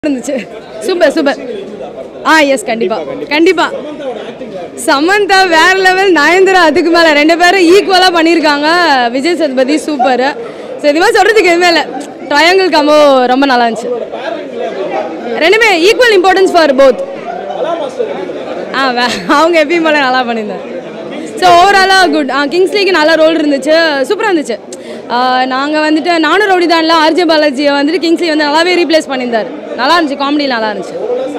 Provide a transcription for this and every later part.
இருந்துச்சு super super ஆ S கண்டிப்பா கண்டிப்பா சமந்தா வேற லெவல் நயன்தாரா அதுக்கு மேல ரெண்டு பேரும் ஈக்குவலா பண்ணியிருக்காங்க விஜய் சேதுபதி சூப்பர் ஸோ இது மாதிரி சொல்றதுக்கு எதுவுமே இல்லை ட்ரையாங்கிள் காம்போ ரொம்ப நல்லா இருந்துச்சு ரெண்டுமே ஈக்குவல் இம்பார்ட்டன்ஸ் ஃபார் போத் ஆ வே- அவங்க எப்பயும் போல நல்லா பண்ணியிருந்தாங்க ஸோ ஓவராலாக குட் கிங்ஸ்லிக்கு நல்ல ரோல் இருந்துச்சு சூப்பராக இருந்துச்சு நாங்கள் வந்துட்டு நானும் ரவுடி தான்ல ஆர்ஜே பாலாஜியை வந்துட்டு கிங்ஸ்லி வந்து நல்லாவே ரீப்ளேஸ் பண்ணியிருந்தார் நல்லா இருந்துச்சு காமெடி நல்லா இருந்துச்சு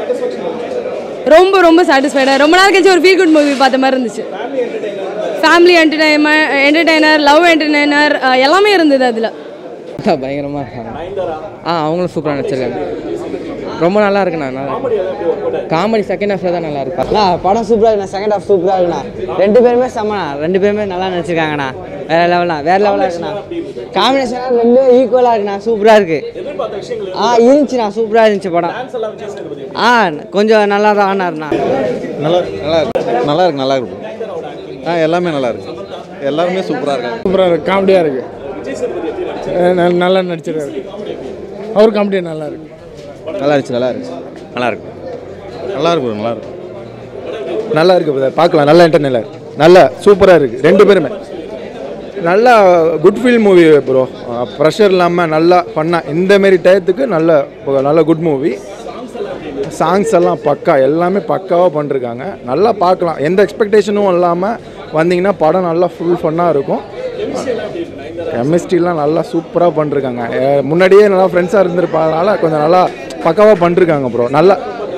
ரொம்ப ரொம்ப சாட்டிஸ்ஃபைடாக ரொம்ப நாள் கழிச்சு ஒரு ஃபீல் குட் மூவி பார்த்த மாதிரி இருந்துச்சு family entertainment entertainer love entertainer எல்லாமே இருந்தது அதில் பயங்கரமாக இருக்காங்க ஆ அவங்களும் சூப்பராக நடிச்சிருக்காங்க ரொம்ப நல்லா இருக்குண்ணா நல்லா காமெடி செகண்ட் ஹாஃபில் தான் நல்லா இருக்கு அண்ணா படம் சூப்பராக இருக்குண்ணா செகண்ட் ஹாஃப் சூப்பராக இருக்குண்ணா ரெண்டு பேருமே செம்மண்ணா ரெண்டு பேருமே நல்லா நடிச்சிருக்காங்கண்ணா வேற லெவல்ண்ணா வேற லெவலாக இருக்குண்ணா காம்பினேஷனாக ரெண்டும் ஈக்குவலாக இருக்குண்ணா சூப்பராக இருக்கு ஆ இருந்துச்சுண்ணா சூப்பராக இருந்துச்சு படம் ஆ கொஞ்சம் நல்லா தான் ஆனாருண்ணா நல்லா நல்லா இருக்கு நல்லா இருக்கு நல்லா இருக்கு ஆ எல்லாமே நல்லா இருக்கு எல்லாருமே சூப்பராக இருக்காங்க சூப்பராக இருக்கு காமெடியாக இருக்கு அஹ் நல்- நல்லா நடிச்சிருக்காரு அவர் காமெடி நல்லா இருக்கு நல்லா இருந்துச்சு நல்லா இருந்துச்சு நல்லா இருக்கு நல்லா இருக்கு நல்லா இருக்கு நல்லா இருக்கு brother. பார்க்கலாம் நல்லா என்டர்டெயினர் நல்லா சூப்பராக இருக்கு ரெண்டு பேருமே நல்லா good feel movie bro pressure இல்லாமல் நல்லா பண்ணால் இந்த மாரி டயத்துக்கு நல்ல நல்ல குட் மூவி சாங்ஸ் எல்லாம் பக்கா எல்லாமே பக்காவாக பண்ணிருக்காங்க நல்லா பார்க்கலாம் எந்த எக்ஸ்பெக்டேஷனும் இல்லாமல் வந்தீங்கன்னா படம் நல்லா ஃபுல் ஃபன்னாக இருக்கும் கெமிஸ்ட்ரிலாம் நல்லா சூப்பராக பண்ணிருக்காங்க அஹ் முன்னாடியே நல்லா ஃப்ரெண்ட்ஸாக இருந்திருப்பதனால கொஞ்சம் நல்லா பக்காவாக பண்ணிருக்காங்க ப்ரோ நல்லா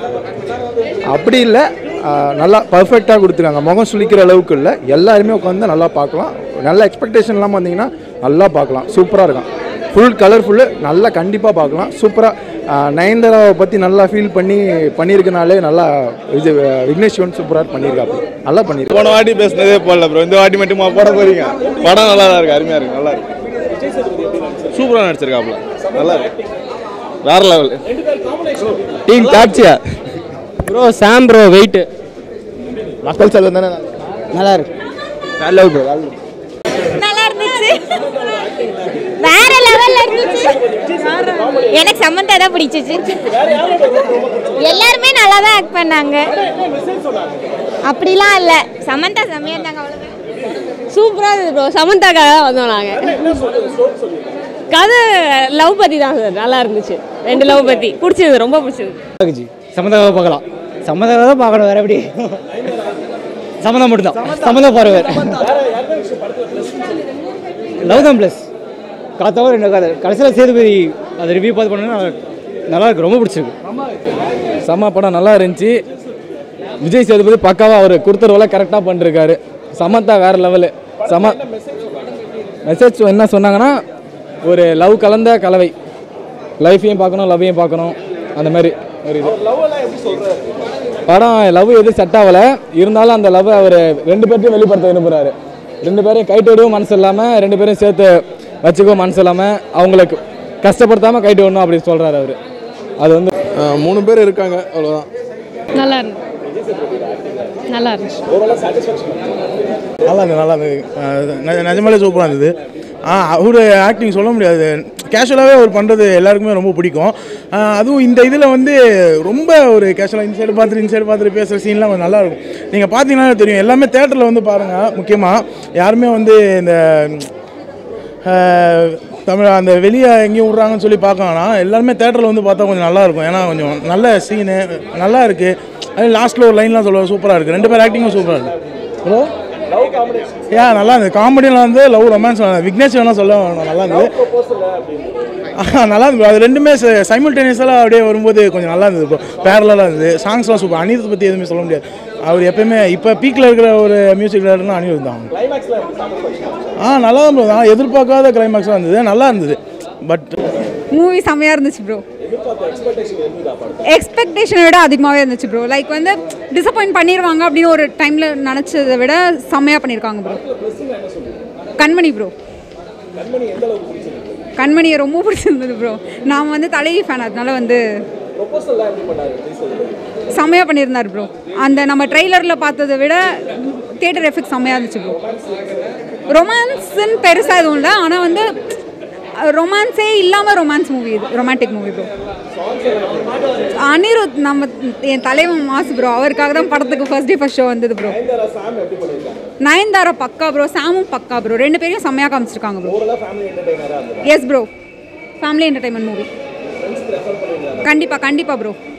அப்படி இல்லை நல்லா பர்ஃபெக்டாக கொடுத்துருக்காங்க முகம் சுளிக்கிற அளவுக்கு இல்லை எல்லாருமே உட்காந்து நல்லா பார்க்கலாம் நல்ல எக்ஸ்பெக்டேஷன் இல்லாமல் வந்தீங்கன்னா நல்லா பார்க்கலாம் சூப்பராக இருக்கும் ஃபுல் கலர்ஃபுல்லு நல்லா கண்டிப்பாக பார்க்கலாம் சூப்பராக நயன்தாராவை பற்றி நல்லா ஃபீல் பண்ணி பண்ணியிருக்கனாலே நல்லா இது விக்னேஷ் சிவன் சூப்பராக பண்ணியிருக்காப்பு நல்லா பண்ணியிருக்காங்க போன வாட்டி பேசினதே போடல ப்ரோ இந்த வாட்டி மட்டுமா போட போறீங்க படம் நல்லா தான் இருக்கு அருமையா இருக்கு நல்லா இருக்கு சூப்பரா நடிச்சிருக்காப்ல நல்லா இருக்கு வேற லெவல் டீம் காட்சியா bro Sam bro weight Makkal Selvam தானே நல்லா இருக்கு வேலை ப்ரோ நல்லா இருந்துச்சு வேற லெவல்ல இருந்துச்சு எனக்கு சமந்தா தான் பிடிச்சிச்சு எல்லாருமே நல்லா தான் ஆக்ட் பண்ணாங்க அப்படிலாம் இல்ல சமந்தா செம்மையா இருந்தாங்க அவ்வளவுதான் சூப்பராக இருந்தது ப்ரோ சமந்தாக்காக தான் வந்தோம் நாங்கள் கதை லவ் பற்றி தான் சார் நல்லா இருந்துச்சு ரெண்டு லவ் பற்றி பிடிச்சது ரொம்ப பிடிச்சது சம்மந்தாவை பார்க்கலாம் சம்மந்தாவை தான் பார்க்கணும் வேற எப்படி சம்மந்தம் மட்டும்தான் சம்மந்தம் பாருவார் லவ் தான் ப்ளஸ் காத்தாவும் ரெண்டு கதை கடைசியில் சேதுபதி அதை ரிவ்யூ பார்த்து பண்ணா நல்லா இருக்கு ரொம்ப பிடிச்சிருக்கு செம்ம படம் நல்லா இருந்துச்சு விஜய் சேதுபதி பக்காவாக அவர் கொடுத்த ரோலை கரெக்டாக பண்ணிருக்காரு சமந்தா வேற லெவலு சம மெசேஜ் என்ன சொன்னாங்கன்னா ஒரு லவ் கலந்த கலவை லைஃப்பையும் பார்க்கணும் லவ்வையும் பார்க்கணும் அந்த மாதிரி ஒரு இது படம் லவ் எதுவும் செட் ஆகலை இருந்தாலும் அந்த லவ் அவர் ரெண்டு பேர்த்தையும் வெளிப்படுத்த விரும்புகிறாரு ரெண்டு பேரையும் கைட்டு விடவும் மனசு இல்லாமல் ரெண்டு பேரையும் சேர்த்து வச்சுக்கவும் மனசு இல்லாமல் அவங்களுக்கு கஷ்டப்படுத்தாமல் கைட்டு விடணும் அப்படின்னு சொல்கிறாரு அவர் அது வந்து மூணு பேர் இருக்காங்க அவ்வளவுதான் நல்லா இருந்துச்சு நல்லா இருந்துச்சு நல்லா இருந்தது நல்லா இருந்தது அஹ் நெ- நிஜமாலே சூப்பராக இருந்தது ஆ அவர் ஆக்டிங் சொல்ல முடியாது கேஷுவலாகவே அவர் பண்ணுறது எல்லாருக்குமே ரொம்ப பிடிக்கும் அஹ் அதுவும் இந்த இதில் வந்து ரொம்ப ஒரு கேஷுவலாக இந்த சைடு பார்த்துட்டு இந்த சைடு பார்த்துட்டு பேசுகிற சீன்லாம் கொஞ்சம் நல்லா இருக்கும் நீங்கள் பார்த்தீங்கன்னா தெரியும் எல்லாமே தேட்டரில் வந்து பாருங்கள் முக்கியமாக யாருமே வந்து இந்த அஹ், தமிழ் அந்த வெளியே எங்கேயும் விட்றாங்கன்னு சொல்லி பார்க்க வேணாம் எல்லாருமே தேட்டரில் வந்து பார்த்தா கொஞ்சம் நல்லா இருக்கும் ஏன்னா கொஞ்சம் நல்ல சீனு நல்லா இருக்குது அது லாஸ்ட்டில் ஒரு லைன்லாம் சொல்ல சூப்பராக இருக்குது ரெண்டு பேர் ஆக்டிங்கும் சூப்பராக இருக்குது ப்ரோ ஏன் நல்லா இருந்தது காமெடியெலாம் வந்து லவ் ரொமான்ஸ் விக்னேஷ் வேணால் சொல்ல வேணாம் நல்லா இருந்தது ஆஹா, நல்லா இருந்தது அது ரெண்டுமே சைமில்டேனியஸாக அப்படியே வரும்போது கொஞ்சம் நல்லா இருந்தது ப்ரோ பேரலாக இருந்தது சாங்ஸ்லாம் சூப்பர் அனிருத் பற்றி எதுவுமே சொல்ல முடியாது அவர் எப்பயுமே இப்போ பீக்கில் இருக்கிற ஒரு மியூசிக் டேரக்டர்னா அனிருத் தான் ஆ நல்லா தான் ப்ரோ நான் எதிர்பார்க்காத கிளைமேக்ஸாக இருந்தது நல்லா இருந்தது பட் மூவி செம்மையாக இருந்துச்சு ப்ரோ எக்ஸ்பெக்டேஷனை விட அதிகமாகவே இருந்துச்சு ப்ரோ லைக் வந்து டிசப்பாயிண்ட் பண்ணிடுவாங்க அப்படின்னு ஒரு டைமில் நினச்சதை விட செம்மையாக பண்ணியிருக்காங்க ப்ரோ கண்மணி ப்ரோ கண்மணியை ரொம்ப பிடிச்சிருந்தது ப்ரோ நான் வந்து தலைவி ஃபேன் அதனால வந்து செம்மையாக பண்ணியிருந்தார் ப்ரோ அந்த நம்ம ட்ரெய்லரில் பார்த்ததை விட தியேட்டர் எஃபெக்ட் செம்மையாக இருந்துச்சு ப்ரோ ரொமான்ஸ்ன்னு பெருசாக எதுவும் இல்லை ஆனால் வந்து ரொமான்ஸே இல்லாமல் ரொமான்ஸ் மூவி இது ரொமான்டிக் மூவி ப்ரோ அனிருத் நம்ம என் தலைவன் மாசு ப்ரோ அவருக்காக தான் படத்துக்கு ஃபர்ஸ்ட் டே ஃபர்ஸ்ட் ஷோ வந்தது ப்ரோ நயன்தாரா பக்கா ப்ரோ சாமும் பக்கா ப்ரோ ரெண்டு பேரையும் செம்மையாக காமிச்சிருக்காங்க bro yes bro family entertainment movie கண்டிப்பாக கண்டிப்பாக ப்ரோ